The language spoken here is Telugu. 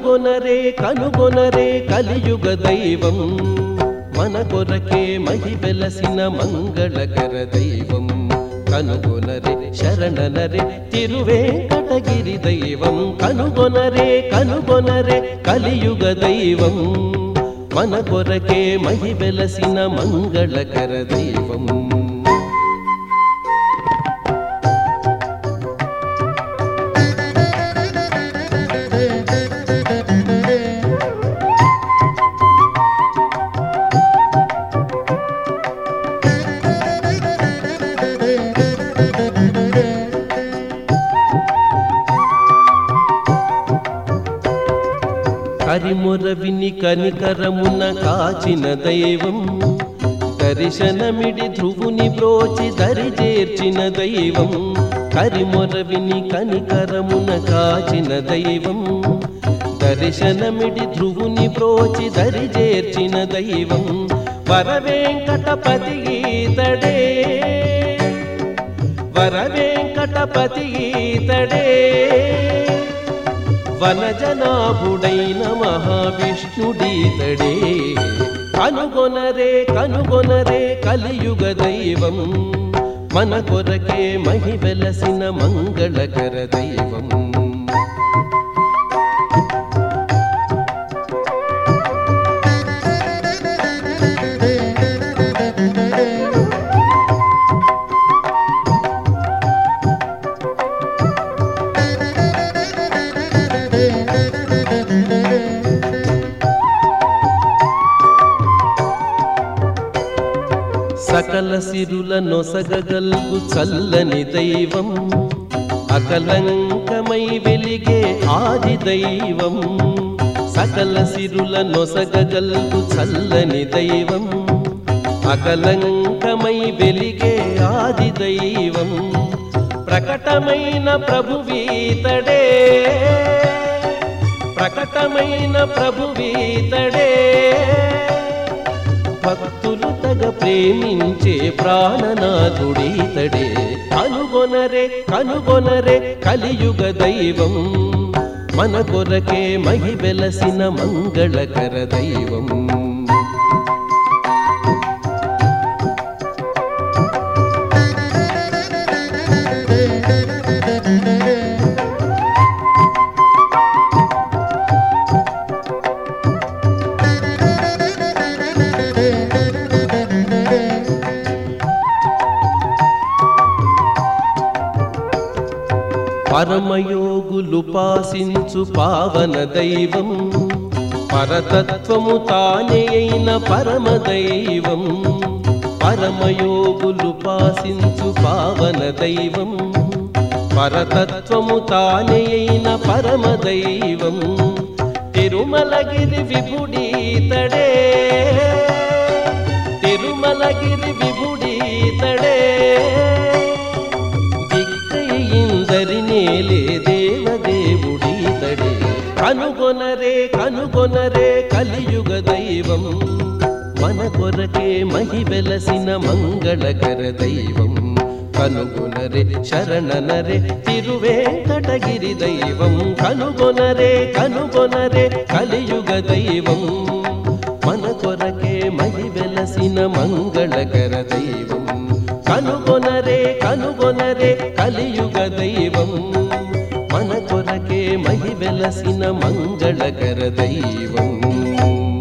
కనుగొనరే కనుగొనరే కలియుగ దైవం మన కొరకే మహి వెలసిన మంగళకర దైవం కనుగొనరే శరణనరే తిరువేంకటగిరి దైవం కనుగొనరే కనుగొనరే కలియుగ దైవం మన కొరకే మహి వెలసిన మంగళకర దైవం కరిముర విని కనికరమున కాచిన దైవం దర్శనమిడి ధ్రువుని బ్రోచి దరి చేర్చిన దైవం కరిముర విని కనికరమున కాచిన దైవం దర్శనమిడి ధ్రువుని బ్రోచి దరి చేర్చిన దైవం వరవేంకటపతి ఈతడే వరవేంకటపతి ఈతడే వనజనాభుడైన మహావిష్ణుడీతడే కనుగొనరే కనుగొనరే కలియుగ దైవం మన కొరకే మహి వెలసిన మంగళకర దైవం సకల సిరుల నొసగగల్గు చల్లని దైవం అకలంకమై వెలిగే ఆది దైవం సకల సిరుల నొసగగల్గు చల్లని దైవం అకలంకమై వెలిగే ఆది దైవం ప్రకటమైన ప్రభువీతడే ప్రకటమైన ప్రభువీతడే భక్తులు తగ ప్రేమించే ప్రాణనాథుడీతడే కనుగొనరే కనుగొనరే కలియుగ దైవం మన కొరకే మహి వెలసిన మంగళకర దైవం పరమయోగులు పాసించు పావన దైవం పరతత్వము తానే అయిన పరమ దైవం పరమయోగులు పాసించు పావన దైవం పరతత్వము తానే అయిన పరమ దైవం తిరుమలగిరి విభుడీతడే తిరుమలగిరి విభుడీతడే దిక్కయిందరినేలే దేవదేవుడీతడే కనుగొనరే కనుగొనరే కలియుగ దైవం మన కొరకే మహి వెలసిన మంగళకర దైవం కనుగొనరే శరణనరే తిరువేంకటగిరి దైవం కనుగొనరే కనుగొనరే కలియుగ దైవం మన కొరకే మహి వెలసిన మంగళకర దైవం కనుగొనరే కనుగొనరే కలియుగ దైవం మన కొరకే మహి వెలసిన మంగళకర దైవం